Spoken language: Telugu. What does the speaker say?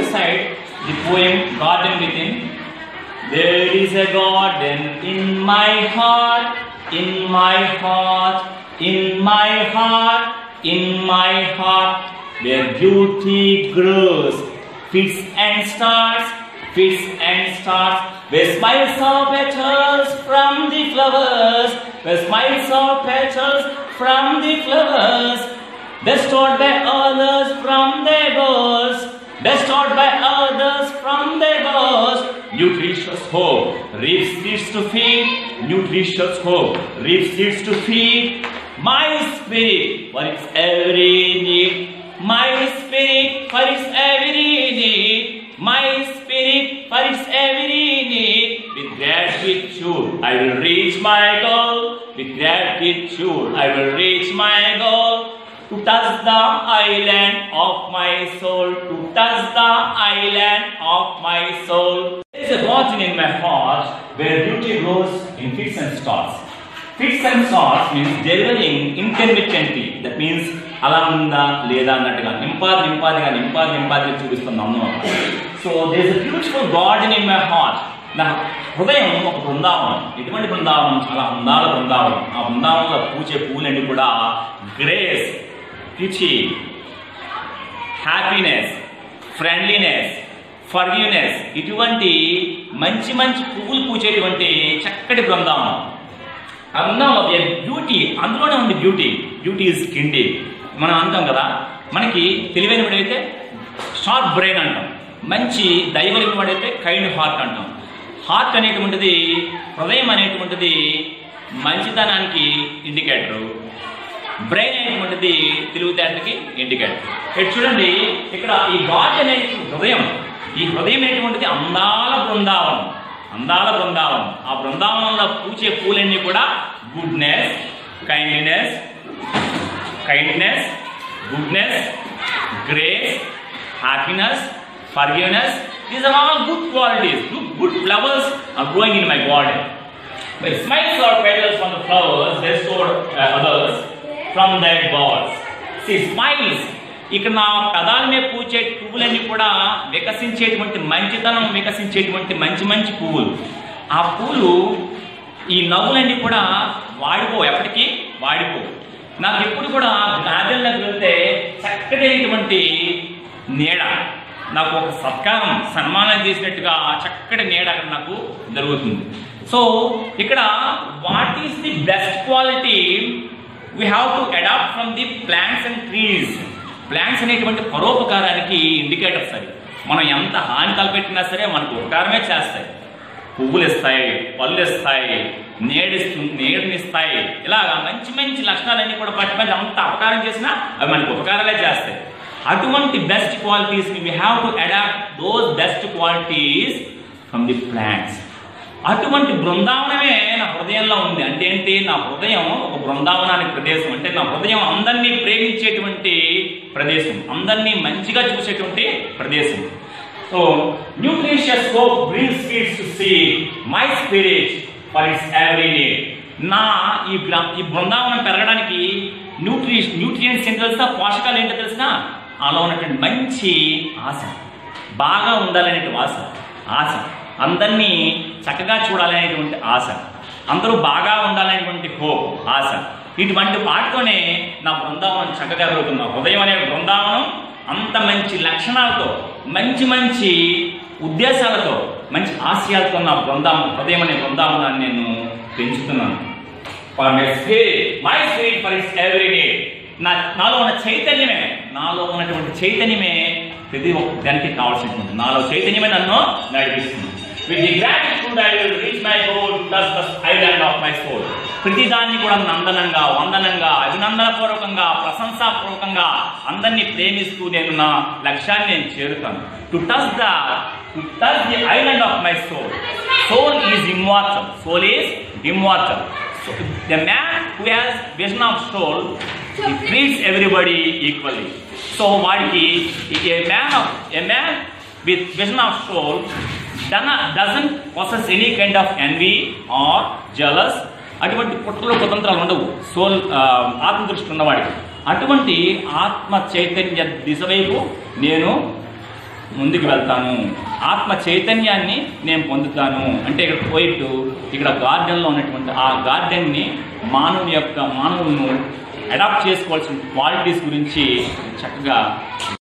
recite the poem Garden Within. There is a garden in my heart, in my heart, in my heart, in my heart, where beauty grows, fits and starts, fits and starts, where smiles are petals from the flowers, where smiles are petals from the flowers, bestowed by others from their goals, bestowed by others from their goals. Nutritious hope reaps seeds to feed, nutritious hope reaps seeds to feed. My spirit for its every need, my spirit for its every need, my spirit for its every need. With gratitude, I will reach my goal. With gratitude, I will reach my goal to touch the island of my soul, to touch the island of my soul. There is a garden in my heart where beauty grows in fits and starts. Fits and starts means delivering intermittently. That means అలా ఉందా లేదా అన్నట్టుగా నింపాది నింపాదిగా నింపాది నింపాదిగా చూపిస్తుంది అన్నం so there is beautiful garden in my heart నా హృదయం ఒక బృందావనం ఎటువంటి బృందావనం చాలా అందాల బృందావనం ఆ బృందావనంలో పూచే పూలన్నీ కూడా grace beauty happiness friendliness forgiveness ఇటువంటి మంచి మంచి పువ్వులు పూచేటువంటి చక్కటి బృందావనం ఆ బృందావనం బ్యూటీ అందులోనే ఉంది బ్యూటీ బ్యూటీ ఇస్ కిండి మనం అంటాం కదా మనకి తెలివైన వాడైతే షార్ప్ బ్రెయిన్ అంటాం మంచి దైవలిన వాడైతే కైండ్ హార్ట్ అంటాం హార్ట్ అనేటువంటిది హృదయం అనేటువంటిది మంచితనానికి ఇండికేటరు బ్రెయిన్ అనేటువంటిది తెలివితేటలకి ఇండికేటర్ ఇక్కడ చూడండి ఇక్కడ ఈ గాడ్ అనే హృదయం ఈ హృదయం అనేటువంటిది అందాల బృందావనం అందాల బృందావనం ఆ బృందావనంలో పూచే పూలన్నీ కూడా goodness kindness kindness goodness grace happiness forgiveness these are all good qualities good good flowers are growing in my garden When smiles are petals from the flowers, bestowed uh, others from their gods. See, smiles ఇక్కడ నా పదాల మీద పూచే పువ్వులన్నీ కూడా వికసించేటువంటి మంచితనం వికసించేటువంటి మంచి మంచి పువ్వులు ఆ పువ్వులు ఈ నవ్వులన్నీ కూడా వాడిపో ఎప్పటికీ వాడిపో నాకు ఎప్పుడు కూడా గార్డెన్లోకి వెళ్తే చక్కటైనటువంటి నీడ నాకు ఒక సత్కారం సన్మానం చేసినట్టుగా చక్కటి నీడ అక్కడ నాకు జరుగుతుంది సో ఇక్కడ what is the best quality we have to adapt from the plants and trees plants అనేటువంటి పరోపకారానికి ఇండికేటర్స్ అవి మనం ఎంత హాని తలపెట్టినా సరే మనకు ఉపకారమే చేస్తాయి పువ్వులు ఇస్తాయి పళ్ళు ఇస్తాయి నీడిస్తు నీడనిస్తాయి ఇలాగా మంచి మంచి లక్షణాలన్నీ కూడా పట్టి మంచి అంత అపకారం చేసినా అవి మనకు ఉపకారాలే చేస్తాయి అటువంటి best qualities we have to adapt those best qualities from the plants అటువంటి బృందావనమే నా హృదయంలో ఉంది అంటే ఏంటి నా హృదయం ఒక బృందావనానికి ప్రదేశం అంటే నా హృదయం అందరినీ ప్రేమించేటువంటి ప్రదేశం అందరినీ మంచిగా చూసేటువంటి ప్రదేశం so nutritious hope brings sweets to see my spirit for its every need నా ఈ గ్ర- ఈ బృందావనం పెరగడానికి న్యూట్రి న్యూట్రియంట్స్ ఏంటో తెలుసా పోషకాలు ఏంటో తెలిసినా అలా ఉన్నటువంటి మంచి ఆశ బాగా ఉండాలనేటువంటి ఆశ ఆశ అందరినీ చక్కగా చూడాలనేటువంటి ఆశ అందరూ బాగా ఉండాలనేటువంటి హోప్ ఆశ ఇటువంటి వాటితోనే నా బృందావనం చక్కగా జరుగుతుంది నా హృదయం అనే బృందావనం అంత మంచి లక్షణాలతో మంచి మంచి ఉద్దేశాలతో మంచి ఆశయాలతో నా బృందావనం హృదయం అనే బృందావనాన్ని నేను పెంచుతున్నాను for my spirit my spirit for its every day నా నాలో ఉన్న చైతన్యమే నాలో ఉన్నటువంటి చైతన్యమే ప్రతి ఒక్క దానికి కావాల్సినటువంటి నాలో చైతన్యమే నన్ను నడిపిస్తుంది with the gratitude I will reach my goal plus the island of my soul ప్రతి దాన్ని కూడా నందనంగా వందనంగా అభినందనపూర్వకంగా ప్రశంసాపూర్వకంగా అందరినీ ప్రేమిస్తూ నేను నా లక్ష్యాన్ని నేను చేరుతాను to touch the to touch the island of my soul soul is immortal soul is immortal So the man who has vision of soul, he treats everybody equally. So వాడికి a man of a man with vision of soul dana- doesn't possess any kind of envy or jealous అటువంటి కుట్రలు కుతంత్రాలు ఉండవు సోల్ ఆత్మదృష్టి ఉన్నవాడికి అటువంటి ఆత్మ చైతన్య దిశ వైపు నేను ముందుకు వెళ్తాను ఆత్మ చైతన్యాన్ని నేను పొందుతాను అంటే ఇక్కడ పోయిట్ ఇక్కడ గార్డెన్లో ఉన్నటువంటి ఆ గార్డెన్ని మానవుని యొక్క మానవులను అడాప్ట్ చేసుకోవాల్సిన క్వాలిటీస్ గురించి చక్కగా